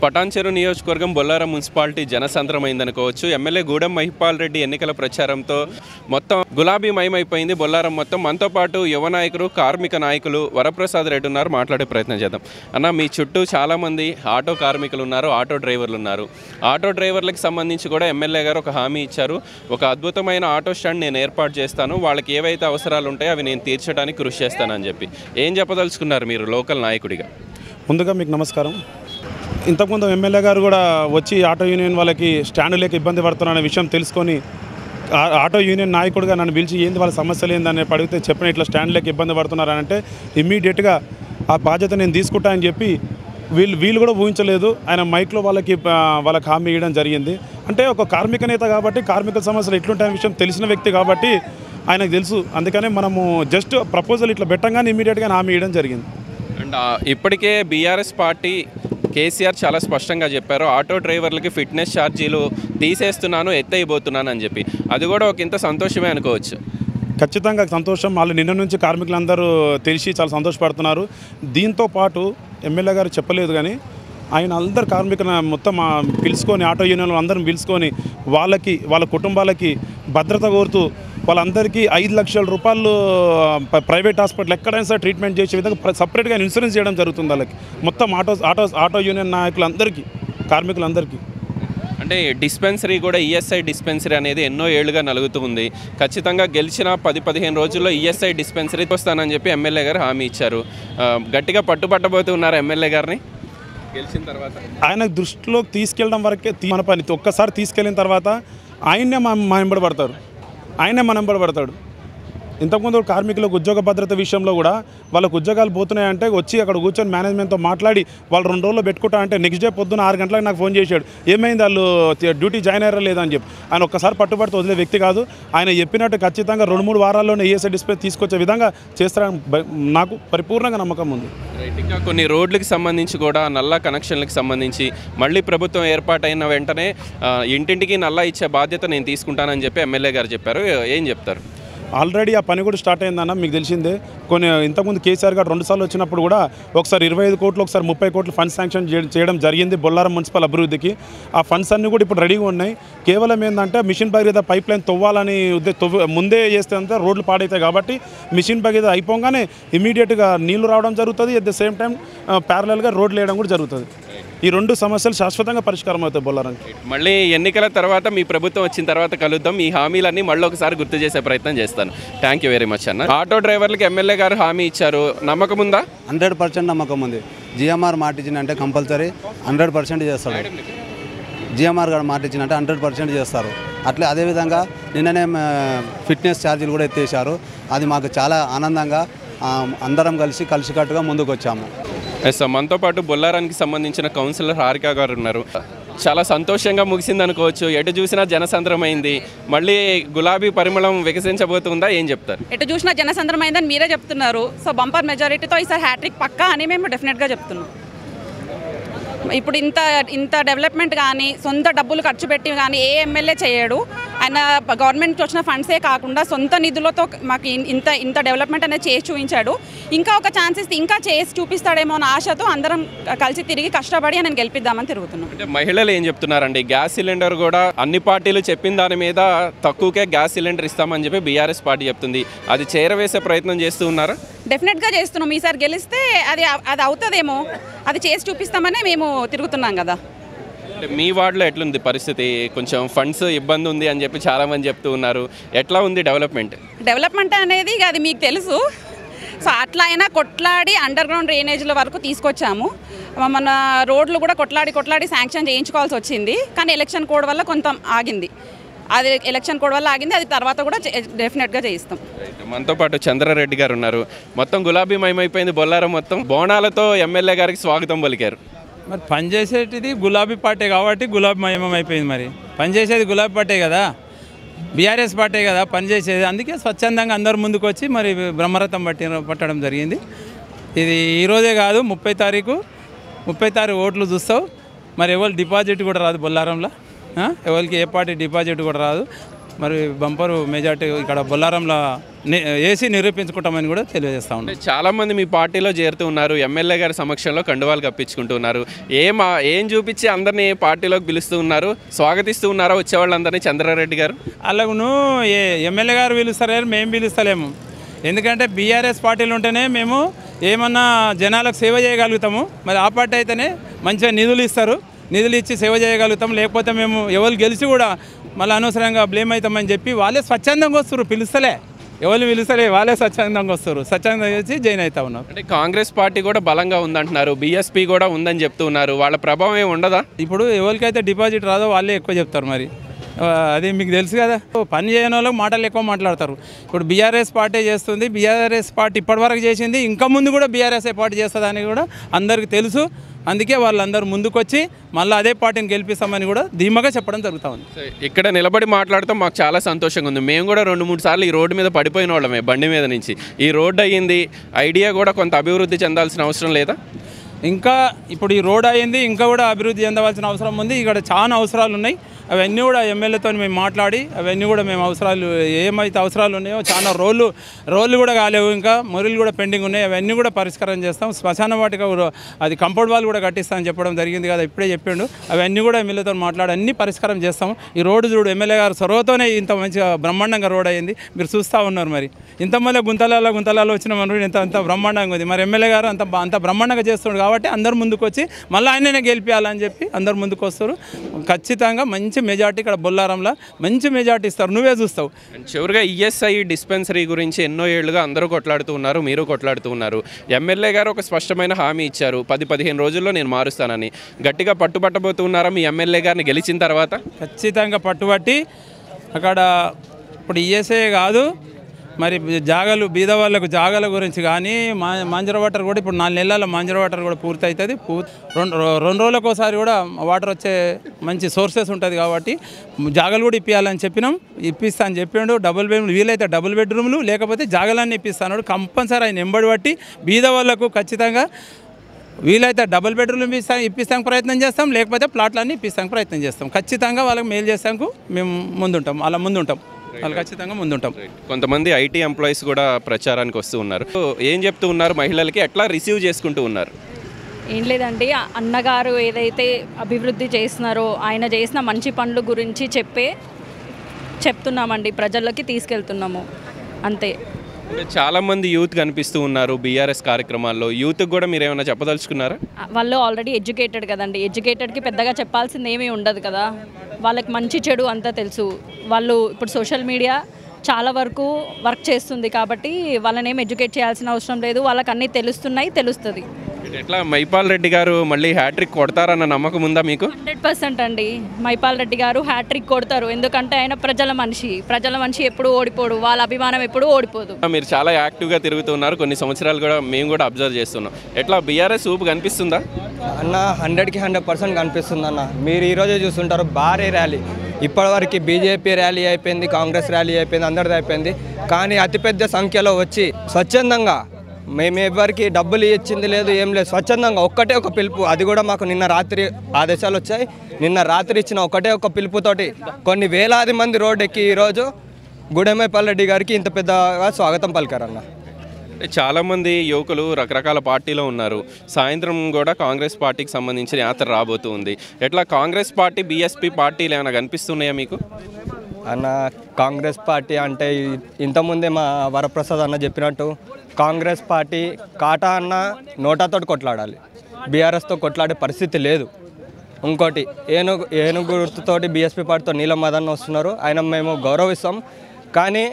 పటాన్చెరు నియోజకవర్గం బొల్లారం మున్సిపాలిటీ జనసంద్రమైందనుకోవచ్చు ఎమ్మెల్యే గూడెం మహిపాల్ రెడ్డి ఎన్నికల ప్రచారంతో మొత్తం గులాబీ మయమైపోయింది బొల్లారం మొత్తం మనతో పాటు యువ నాయకులు కార్మిక నాయకులు వరప్రసాద్ రెడ్డి ఉన్నారు మాట్లాడే ప్రయత్నం చేద్దాం అన్న మీ చుట్టూ చాలామంది ఆటో కార్మికులు ఉన్నారు ఆటో డ్రైవర్లు ఉన్నారు ఆటో డ్రైవర్లకు సంబంధించి కూడా ఎమ్మెల్యే గారు ఒక హామీ ఇచ్చారు ఒక అద్భుతమైన ఆటో స్టాండ్ నేను ఏర్పాటు చేస్తాను వాళ్ళకి ఏవైతే అవసరాలు ఉంటాయో అవి నేను తీర్చడానికి కృషి చేస్తానని చెప్పి ఏం చెప్పదలుచుకున్నారు మీరు లోకల్ నాయకుడిగా ముందుగా మీకు నమస్కారం ఇంతకుముందు ఎమ్మెల్యే గారు కూడా వచ్చి ఆటో యూనియన్ వాళ్ళకి స్టాండ్ లేక ఇబ్బంది పడుతున్నారనే విషయం తెలుసుకొని ఆ- ఆటో యూనియన్ నాయకుడిగా నన్ను పిలిచి ఏంది వాళ్ళ సమస్యలు ఏందని అడిగితే చెప్పిన ఇట్లా స్టాండ్ లేక ఇబ్బంది పడుతున్నారు అని అంటే ఇమ్మీడియట్గా ఆ బాధ్యత నేను తీసుకుంటా అని చెప్పి వీళ్ళు వీళ్ళు కూడా ఊహించలేదు ఆయన మైక్లో వాళ్ళకి ఆ, వాళ్ళకి హామీ ఇవ్వడం జరిగింది అంటే ఒక కార్మిక నేత కాబట్టి కార్మికుల సమస్యలు ఎట్లుంటాయనే విషయం తెలిసిన వ్యక్తి కాబట్టి ఆయనకు తెలుసు అందుకనే మనము జస్ట్ ప్రపోజల్ ఇట్లా పెట్టంగానే ఇమ్మీడియట్గా హామీ ఇవ్వడం జరిగింది అండ్ ఆ, ఇప్పటికే బీఆర్ఎస్ పార్టీ కేసీఆర్ చాలా స్పష్టంగా చెప్పారు ఆటో డ్రైవర్లకి ఫిట్నెస్ ఛార్జీలు తీసేస్తున్నాను ఎత్తైపోతున్నాను అని చెప్పి అది కూడా ఒక ఇంత సంతోషమే అనుకోవచ్చు ఖచ్చితంగా సంతోషం వాళ్ళు నిన్న నుంచి కార్మికులందరూ తెలిసి చాలా సంతోషపడుతున్నారు దీంతో పాటు ఎమ్మెల్యే గారు చెప్పలేదు కానీ ఆయన అందరు కార్మికుల మొత్తం ఆ, పిలుచుకొని ఆటో యూనియన్లు అందరం పిలుచుకొని వాళ్ళకి వాళ్ళ కుటుంబాలకి భద్రత కోరుతూ వాళ్ళందరికీ ఐదు లక్షల రూపాయలు ప- ప్రైవేట్ హాస్పిటల్ ఎక్కడైనా సరే ట్రీట్మెంట్ చేసే విధంగా ప్ర- సపరేట్గా ఇన్సూరెన్స్ చేయడం జరుగుతుంది వాళ్ళకి మొత్తం ఆటో ఆటో ఆటో యూనియన్ నాయకులందరికీ కార్మికులందరికీ అంటే డిస్పెన్సరీ కూడా ఈఎస్ఐ డిస్పెన్సరీ అనేది ఎన్నో ఏళ్లుగా నలుగుతూ ఉంది ఖచ్చితంగా గెలిచిన పది పదిహేను రోజుల్లో ఈఎస్ఐ డిస్పెన్సరీ వస్తానని చెప్పి ఎమ్మెల్యే గారు హామీ ఇచ్చారు ఆ, గట్టిగా పట్టుబట్టబోతున్నారు ఎమ్మెల్యే గారిని గెలిచిన తర్వాత ఆయన దృష్టిలోకి తీసుకెళ్ళడం వరకే తీ- మన పని ఒక్కసారి తీసుకెళ్ళిన తర్వాత ఆయన్నే మా మా వెంబడి పడతారు ఆయనే మన వెంబడి పడతాడు ఇంతకుముందు కార్మికులకు ఉద్యోగ భద్రత విషయంలో కూడా వాళ్ళకు ఉద్యోగాలు పోతున్నాయంటే వచ్చి అక్కడ కూర్చొని మేనేజ్మెంట్తో మాట్లాడి వాళ్ళు రెండు రోజుల్లో పెట్టుకుంటా అంటే నెక్స్ట్ డే పొద్దున్న ఆరు గంటలకు నాకు ఫోన్ చేశాడు ఏమైంది వాళ్ళు తి- డ్యూటీ జాయిన్ అయ్యారా లేదా అని చెప్పి ఆయన ఒక్కసారి పట్టుబడితే వదిలే వ్యక్తి కాదు ఆయన చెప్పినట్టు ఖచ్చితంగా రెండు మూడు వారాల్లోనే ఈఎస్ఐ డిస్ప్లే తీసుకొచ్చే విధంగా చేస్తారని బ- నాకు పరిపూర్ణంగా నమ్మకం ఉంది రైట్ ఇంకా కొన్ని రోడ్లకు సంబంధించి కూడా నల్ల కనెక్షన్లకు సంబంధించి మళ్ళీ ప్రభుత్వం ఏర్పాటైన వెంటనే ఆ, ఇంటింటికి నల్ల ఇచ్చే బాధ్యత నేను తీసుకుంటానని చెప్పి ఎమ్మెల్యే గారు చెప్పారు ఏం చెప్తారు ఆల్రెడీ ఆ పని కూడా స్టార్ట్ అయిందన్న మీకు తెలిసిందే కొన్ని ఇంతకుముందు కేసీఆర్ గారు రెండుసార్లు వచ్చినప్పుడు కూడా ఒకసారి ఇరవై ఐదు కోట్లు ఒకసారి ముప్పై కోట్లు ఫండ్స్ శాంక్షన్ చే- చేయడం జరిగింది బొల్లారం మున్సిపల్ అభివృద్ధికి ఆ ఫండ్స్ అన్నీ కూడా ఇప్పుడు రెడీగా ఉన్నాయి కేవలం ఏంటంటే మిషన్ భగీరథ పైప్ లైన్ తవ్వాలని ఉద్దే తవ్వ ముందే చేస్తే అంతా రోడ్లు పాడవుతాయి కాబట్టి మిషన్ భగీరథ అయిపోగానే ఇమీడియట్గా నీళ్లు రావడం జరుగుతుంది అట్ ద సేమ్ టైం ప్యారలల్గా రోడ్లు వేయడం కూడా జరుగుతుంది ఈ రెండు సమస్యలు శాశ్వతంగా పరిష్కారం అవుతాయి బొల్లారానికి మళ్ళీ ఎన్నికల తర్వాత మీ ప్రభుత్వం వచ్చిన తర్వాత కలుద్దాం ఈ హామీలన్నీ మళ్ళీ ఒకసారి గుర్తు చేసే ప్రయత్నం చేస్తాను థ్యాంక్ యూ వెరీ మచ్ అన్న ఆటో డ్రైవర్లకి ఎమ్మెల్యే గారు హామీ ఇచ్చారు నమ్మకం ఉందా హండ్రెడ్ పర్సెంట్ నమ్మకం ఉంది జిఎంఆర్ మాట ఇచ్చిందంటే కంపల్సరీ హండ్రెడ్ పర్సెంట్ చేస్తాడు జిఎంఆర్ గారు మాట ఇచ్చిందంటే హండ్రెడ్ పర్సెంట్ చేస్తారు అట్లే అదేవిధంగా నిన్ననే మ, ఫిట్నెస్ ఛార్జీలు కూడా ఎత్తేసారు అది మాకు చాలా ఆనందంగా ఆ, అందరం కలిసి కలిసికట్టుగా ముందుకు వచ్చాము ఎస్ సార్ మనతో పాటు బొల్లారానికి సంబంధించిన కౌన్సిలర్ హారిక గారు ఉన్నారు చాలా సంతోషంగా ముగిసింది అనుకోవచ్చు ఎటు చూసినా జనసంద్రమైంది మళ్ళీ గులాబీ పరిమళం వికసించబోతుందా ఏం చెప్తారు ఎటు చూసినా జనసంద్రమైందని మీరే చెప్తున్నారు సో బంపర్ మెజారిటీతో ఈసారి హ్యాట్రిక్ పక్కా అని మేము డెఫినెట్గా చెప్తున్నాం ఇప్పుడు ఇంత ఇంత డెవలప్మెంట్ కానీ సొంత డబ్బులు ఖర్చు పెట్టి కానీ ఏ ఎమ్మెల్యే చేయడు ఆయన గవర్నమెంట్ వచ్చిన ఫండ్సే కాకుండా సొంత నిధులతో మాకు ఇన్- ఇంత ఇంత డెవలప్మెంట్ అనేది చేసి చూపించాడు ఇంకా ఒక ఛాన్స్ ఇస్తే ఇంకా చేసి చూపిస్తాడేమో అన్న ఆశతో అందరం కలిసి తిరిగి కష్టపడి ఆయన గెలిపిద్దామని తిరుగుతున్నాం అంటే మహిళలు ఏం చెప్తున్నారండి గ్యాస్ సిలిండర్ కూడా అన్ని పార్టీలు చెప్పిన దాని మీద తక్కువకే గ్యాస్ సిలిండర్ ఇస్తామని చెప్పి బీఆర్ఎస్ పార్టీ చెప్తుంది అది చేరవేసే ప్రయత్నం చేస్తూ ఉన్నారా డెఫినెట్గా చేస్తున్నాం ఈసారి గెలిస్తే అది అది అవుతుందేమో అది చేసి చూపిస్తామనే మేము తిరుగుతున్నాం కదా అంటే మీ వార్డులో ఎట్లుంది పరిస్థితి కొంచెం ఫండ్స్ ఇబ్బంది ఉంది అని చెప్పి చాలా మంది చెప్తూ ఉన్నారు ఎట్లా ఉంది డెవలప్మెంట్ డెవలప్మెంట్ అనేది ఇక అది మీకు తెలుసు సో అట్లా అయినా కొట్లాడి అండర్ గ్రౌండ్ డ్రైనేజ్ల వరకు తీసుకొచ్చాము మన రోడ్లు కూడా కొట్లాడి కొట్లాడి శాంక్షన్ చేయించుకోవాల్సి వచ్చింది కానీ ఎలక్షన్ కోడ్ వల్ల కొంత ఆగింది అది ఎలక్షన్ కోడ్ వల్ల ఆగింది అది తర్వాత కూడా డెఫినెట్గా చేయిస్తాం మనతో పాటు చంద్రారెడ్డి గారు ఉన్నారు మొత్తం గులాబీ మయమైపోయింది బొల్లారం మొత్తం బోనాలతో ఎమ్మెల్యే గారికి స్వాగతం పలికారు మరి పనిచేసేటిది గులాబీ పార్టీ కాబట్టి గులాబీ మయమం అయిపోయింది మరి పనిచేసేది గులాబీ పార్టీ కదా బీఆర్ఎస్ పార్టీ కదా పనిచేసేది అందుకే స్వచ్ఛందంగా అందరు ముందుకు వచ్చి మరి బ్రహ్మరథం పట్టి పట్టడం జరిగింది ఇది ఈరోజే కాదు ముప్పై తారీఖు ముప్పై తారీఖు ఓట్లు చూస్తావు మరి ఎవరు డిపాజిట్ కూడా రాదు బొల్లారంలో ఆ? ఎవరికి ఏ పార్టీ డిపాజిట్ కూడా రాదు మరి బంపరు మెజార్టీ ఇక్కడ బొల్లారంలో ని- వేసి నిరూపించుకుంటామని కూడా తెలియజేస్తా ఉన్నాం అంటే చాలా మంది మీ పార్టీలో చేరుతూ ఉన్నారు ఎమ్మెల్యే గారి సమక్షంలో కండువాలు కప్పించుకుంటూ ఉన్నారు ఏం ఆ- ఏం చూపించి అందరినీ పార్టీలోకి పిలుస్తూ ఉన్నారు స్వాగతిస్తూ ఉన్నారా వచ్చేవాళ్ళందరినీ చంద్రారెడ్డి గారు అలాగను ఏ ఎమ్మెల్యే గారు పిలుస్తారు మేము పిలుస్తలేము ఎందుకంటే బీఆర్ఎస్ పార్టీలు ఉంటేనే మేము ఏమన్నా జనాలకు సేవ చేయగలుగుతాము మరి ఆ పార్టీ అయితేనే మంచిగా నిధులు ఇస్తారు నిధులు ఇచ్చి సేవ చేయగలుగుతాం లేకపోతే మేము ఎవరు గెలిచి కూడా మళ్ళీ అనవసరంగా బ్లేమ్ అవుతామని చెప్పి వాళ్ళే స్వచ్ఛందంగా వస్తారు పిలుస్తలే ఎవరు పిలుస్తలే వాళ్ళే స్వచ్ఛందంగా వస్తారు స్వచ్ఛందంగా వచ్చి జాయిన్ అవుతా ఉన్నారు అంటే కాంగ్రెస్ పార్టీ కూడా బలంగా ఉందంటున్నారు బీఎస్పీ కూడా ఉందని చెప్తూ ఉన్నారు వాళ్ళ ప్రభావం ఏమి ఉండదా ఇప్పుడు ఎవరికైతే డిపాజిట్ రాదో వాళ్ళే ఎక్కువ చెప్తారు మరి ఆ, అది మీకు తెలుసు కదా పని చేయని వాళ్ళకి మాటలు ఎక్కువ మాట్లాడతారు ఇప్పుడు బీఆర్ఎస్ పార్టీ చేస్తుంది బీఆర్ఎస్ పార్టీ ఇప్పటివరకు చేసింది ఇంకా ముందు కూడా బీఆర్ఎస్ పార్టీ చేస్తుందని కూడా అందరికీ తెలుసు అందుకే వాళ్ళందరూ ముందుకొచ్చి మళ్ళీ అదే పార్టీని గెలిపిస్తామని కూడా ధీమాగా చెప్పడం జరుగుతూ ఉంది సో ఇక్కడ నిలబడి మాట్లాడటం మాకు చాలా సంతోషంగా ఉంది మేము కూడా రెండు మూడు సార్లు ఈ రోడ్డు మీద పడిపోయిన వాళ్ళమే బండి మీద నుంచి ఈ రోడ్డు అయ్యింది ఐడియా కూడా కొంత అభివృద్ధి చెందాల్సిన అవసరం లేదా ఇంకా ఇప్పుడు ఈ రోడ్ అయింది ఇంకా కూడా అభివృద్ధి చెందవలసిన అవసరం ఉంది ఇక్కడ చాలా అవసరాలు ఉన్నాయి అవన్నీ కూడా ఎమ్మెల్యేతో మేము మాట్లాడి అవన్నీ కూడా మేము అవసరాలు ఏమైతే అవసరాలు ఉన్నాయో చాలా రోళ్ళు రోళ్ళు కూడా కాలేవు ఇంకా మొరులు కూడా పెండింగ్ ఉన్నాయి అవన్నీ కూడా పరిష్కారం చేస్తాం శ్మశాన వాటిక కూడా అది కంపౌండ్ వాళ్ళు కూడా కట్టిస్తామని చెప్పడం జరిగింది కదా ఇప్పుడే చెప్పిండు అవన్నీ కూడా ఎమ్మెల్యేతో మాట్లాడి అన్ని పరిష్కారం చేస్తాం ఈ రోడ్డు చూడు ఎమ్మెల్యే గారు చొరవతోనే ఇంత మంచిగా బ్రహ్మాండంగా రోడ్ అయింది మీరు చూస్తూ ఉన్నారు మరి ఇంత మళ్ళీ గుంతలలో గుంతలలో వచ్చిన మన ఇంత అంత బ్రహ్మాండంగా ఉంది మరి ఎమ్మెల్యే గారు అంత బా- అంత బ్రహ్మాండంగా చేస్తుండు కాబట్టి అందరు ముందుకు వచ్చి మళ్ళీ ఆయననే గెలిపించాలని చెప్పి అందరు ముందుకు వస్తారు ఖచ్చితంగా మంచి మెజార్టీ ఇక్కడ బొల్లారంలో మంచి మెజార్టీ ఇస్తారు నువ్వే చూస్తావు అండ్ చివరిగా ఈఎస్ఐ డిస్పెన్సరీ గురించి ఎన్నో ఏళ్లుగా అందరూ కొట్లాడుతూ ఉన్నారు మీరు కొట్లాడుతూ ఉన్నారు ఎమ్మెల్యే గారు ఒక స్పష్టమైన హామీ ఇచ్చారు పది పదిహేను రోజుల్లో నేను మారుస్తానని గట్టిగా పట్టుబట్టబోతున్నారా మీ ఎమ్మెల్యే గారిని గెలిచిన తర్వాత ఖచ్చితంగా పట్టుబట్టి అక్కడ ఇప్పుడు ఈఎస్ఏ కాదు మరి జాగలు బీద వాళ్ళకు జాగల గురించి కానీ మా మాంజర వాటర్ కూడా ఇప్పుడు నాలుగు నెలల మాంజర వాటర్ కూడా పూర్తి అవుతుంది పూ రెండు రెండు రోజులకు ఒకసారి కూడా వాటర్ వచ్చే మంచి సోర్సెస్ ఉంటుంది కాబట్టి జాగలు కూడా ఇప్పించాలని చెప్పినాం ఇప్పిస్తా అని చెప్పిండు డబుల్ బెడ్ వీలైతే డబుల్ బెడ్రూమ్లు లేకపోతే జాగలన్నీ ఇప్పిస్తాను కంపల్సరీ ఆయన ఎంబడి పట్టి బీద వాళ్ళకు ఖచ్చితంగా వీలైతే డబుల్ బెడ్రూమ్ ఇప్పిస్తాం ఇప్పిస్తానికి ప్రయత్నం చేస్తాం లేకపోతే ప్లాట్లన్నీ ఇప్పిస్తానికి ప్రయత్నం చేస్తాం ఖచ్చితంగా వాళ్ళకి మేలు చేస్తానికి మేము ముందుంటాం అలా ముందుంటాం వాళ్ళు ఖచ్చితంగా ముందుంటాం కొంతమంది ఐటీ ఎంప్లాయీస్ కూడా ప్రచారానికి వస్తూ ఉన్నారు సో ఏం చెప్తూ ఉన్నారు మహిళలకి ఎట్లా రిసీవ్ చేసుకుంటూ ఉన్నారు ఏం లేదండి ఆ అన్నగారు ఏదైతే అభివృద్ధి చేస్తున్నారో ఆయన చేసిన మంచి పనుల గురించి చెప్పే చెప్తున్నామండి ప్రజల్లోకి తీసుకెళ్తున్నాము అంతే అంటే చాలా మంది యూత్ కనిపిస్తూ ఉన్నారు బీఆర్ఎస్ కార్యక్రమాల్లో యూత్కి కూడా మీరు ఏమైనా చెప్పదలుచుకున్నారా ఆ, వాళ్ళు ఆల్రెడీ ఎడ్యుకేటెడ్ కదండి ఎడ్యుకేటెడ్కి పెద్దగా చెప్పాల్సింది ఏమీ ఉండదు కదా వాళ్ళకి మంచి చెడు అంతా తెలుసు వాళ్ళు ఇప్పుడు సోషల్ మీడియా చాలా వరకు వర్క్ చేస్తుంది కాబట్టి వాళ్ళని ఏం ఎడ్యుకేట్ చేయాల్సిన అవసరం లేదు వాళ్ళకి అన్నీ తెలుస్తున్నాయి తెలుస్తుంది ఎట్లా మైపాల్ రెడ్డి గారు మళ్ళీ హ్యాట్రిక్ కొడతారన్న నమ్మకం ఉందా మీకు హండ్రెడ్ పర్సెంట్ అండి మైపాల్ రెడ్డి గారు హ్యాట్రిక్ కొడతారు ఎందుకంటే ఆయన ప్రజల మనిషి ప్రజల మనిషి ఎప్పుడు ఓడిపోడు వాళ్ళ అభిమానం ఎప్పుడు ఓడిపోదు మీరు చాలా యాక్టివ్గా తిరుగుతున్నారు కొన్ని సంవత్సరాలు కూడా మేము కూడా అబ్జర్వ్ చేస్తున్నాం ఎట్లా బీఆర్ఎస్ ఊపు కనిపిస్తుందా అన్న హండ్రెడ్కి హండ్రెడ్ పర్సెంట్ కనిపిస్తుంది అన్న మీరు ఈరోజే చూస్తుంటారు భారీ ర్యాలీ ఇప్పటివరకు బీజేపీ ర్యాలీ అయిపోయింది కాంగ్రెస్ ర్యాలీ అయిపోయింది అందరిది అయిపోయింది కానీ అతిపెద్ద సంఖ్యలో వచ్చి స్వచ్ఛందంగా మేము ఎవరికి డబ్బులు ఇచ్చింది లేదు ఏం లేదు స్వచ్ఛందంగా ఒక్కటే ఒక పిలుపు అది కూడా మాకు నిన్న రాత్రి ఆదేశాలు వచ్చాయి నిన్న రాత్రి ఇచ్చిన ఒకటే ఒక పిలుపుతోటి కొన్ని వేలాది మంది రోడ్ ఎక్కి ఈరోజు గుడెమైపల్ రెడ్డి గారికి ఇంత పెద్దగా స్వాగతం పలికారన్న అంటే చాలా మంది యువకులు రకరకాల పార్టీలో ఉన్నారు సాయంత్రం కూడా కాంగ్రెస్ పార్టీకి సంబంధించిన యాత్ర రాబోతూ ఉంది ఎట్లా కాంగ్రెస్ పార్టీ బీఎస్పీ పార్టీలు ఏమైనా కనిపిస్తున్నాయా మీకు అన్న కాంగ్రెస్ పార్టీ అంటే ఈ- ఇంతకుముందే మా వరప్రసాద్ అన్న చెప్పినట్టు కాంగ్రెస్ పార్టీ కాటా అన్న నోటాతోటి కొట్లాడాలి బీఆర్ఎస్తో కొట్లాడే పరిస్థితి లేదు ఇంకోటి ఏనుగు ఏనుగు గుర్తుతోటి బీఎస్పీ పార్టీతో నీలం మదన్ వస్తున్నారు ఆయన మేము గౌరవిస్తాం కానీ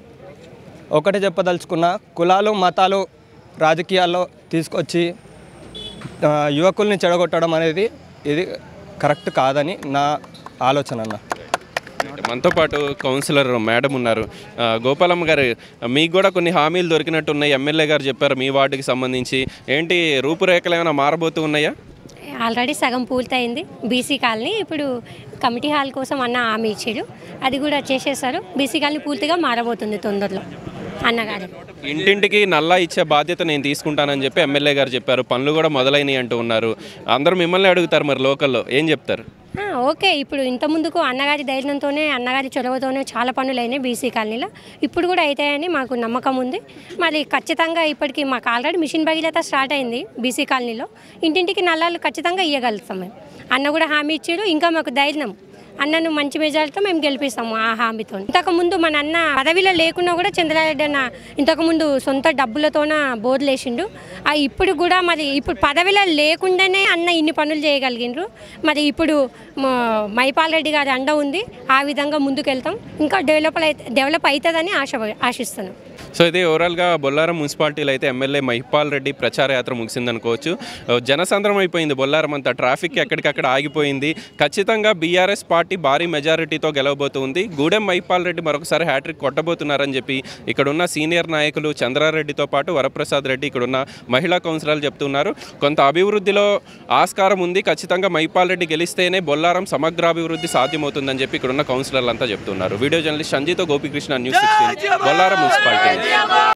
ఒకటి చెప్పదలుచుకున్న కులాలు మతాలు రాజకీయాల్లో తీసుకొచ్చి ఆ, యువకుల్ని చెడగొట్టడం అనేది ఇది కరెక్ట్ కాదని నా ఆలోచన అన్న మనతో పాటు కౌన్సిలర్ మేడం ఉన్నారు ఆ, గోపాలమ్మ గారు మీకు కూడా కొన్ని హామీలు దొరికినట్టు ఉన్నాయి ఎమ్మెల్యే గారు చెప్పారు మీ వార్డుకి సంబంధించి ఏంటి రూపురేఖలు ఏమైనా మారబోతూ ఉన్నాయా ఆల్రెడీ సగం పూర్తయింది బీసీ కాలనీ ఇప్పుడు కమిటీ హాల్ కోసం అన్న హామీ ఇచ్చాడు అది కూడా చేసేస్తారు బీసీ కాలనీ పూర్తిగా మారబోతుంది తొందరలో అన్నగారు ఇంటింటికి నల్లా ఇచ్చే బాధ్యత నేను తీసుకుంటానని చెప్పి ఎమ్మెల్యే గారు చెప్పారు పనులు కూడా మొదలైనవి అంటూ ఉన్నారు అందరూ మిమ్మల్ని అడుగుతారు మరి లోకల్లో ఏం చెప్తారు ఆ, ఓకే ఇప్పుడు ఇంత ముందుకు అన్నగారి ధైర్యంతోనే అన్నగారి చొరవతోనే చాలా పనులు అయినాయి బీసీ కాలనీలో ఇప్పుడు కూడా అవుతాయని మాకు నమ్మకం ఉంది మరి ఖచ్చితంగా ఇప్పటికి మాకు ఆల్రెడీ మిషన్ భగీరథ స్టార్ట్ అయింది బీసీ కాలనీలో ఇంటింటికి నల్లాలు ఖచ్చితంగా ఇవ్వగలుగుతాం మేము అన్న కూడా హామీ ఇచ్చాడు ఇంకా మాకు ధైర్యం అన్నను మంచి మెజార్టీతో మేము గెలిపిస్తాము ఆ హామీతో ఇంతకుముందు మన అన్న పదవిలో లేకున్నా కూడా చంద్రారెడ్డి అన్న ఇంతకుముందు సొంత డబ్బులతోన బోర్లు వేసిండు ఆ ఇప్పుడు కూడా మరి ఇప్పుడు పదవిలో లేకుండానే అన్న ఇన్ని పనులు చేయగలిగిండ్రు మరి ఇప్పుడు మా మైపాల్ రెడ్డి గారి అండ ఉంది ఆ విధంగా ముందుకెళ్తాం ఇంకా డెవలప్ అయితే డెవలప్ అవుతుందని ఆశ ఆశిస్తున్నాం సో ఇది ఓవరాల్గా బొల్లారం మున్సిపాలిటీలో అయితే ఎమ్మెల్యే మహిపాల్ రెడ్డి ప్రచార యాత్ర ముగిసిందనుకోవచ్చు జనసంద్రం అయిపోయింది బొల్లారం అంతా ట్రాఫిక్ ఎక్కడికక్కడ ఆగిపోయింది ఖచ్చితంగా బీఆర్ఎస్ పార్టీ భారీ మెజారిటీతో గెలవబోతుంది గూడెం మహిపాల్ రెడ్డి మరొకసారి హ్యాట్రిక్ కొట్టబోతున్నారని చెప్పి ఇక్కడున్న సీనియర్ నాయకులు చంద్రారెడ్డితో పాటు వరప్రసాద్ రెడ్డి ఇక్కడున్న మహిళా కౌన్సిలర్లు చెప్తున్నారు కొంత అభివృద్ధిలో ఆస్కారం ఉంది ఖచ్చితంగా మహిపాల్ రెడ్డి గెలిస్తేనే బొల్లారం సమగ్రాభివృద్ధి సాధ్యమవుతుందని చెప్పి ఇక్కడున్న కౌన్సిలర్లు అంతా చెప్తున్నారు వీడియో జర్నలిస్ట్ సంజీతో Gopikrishna news sixteen Bollaram municipality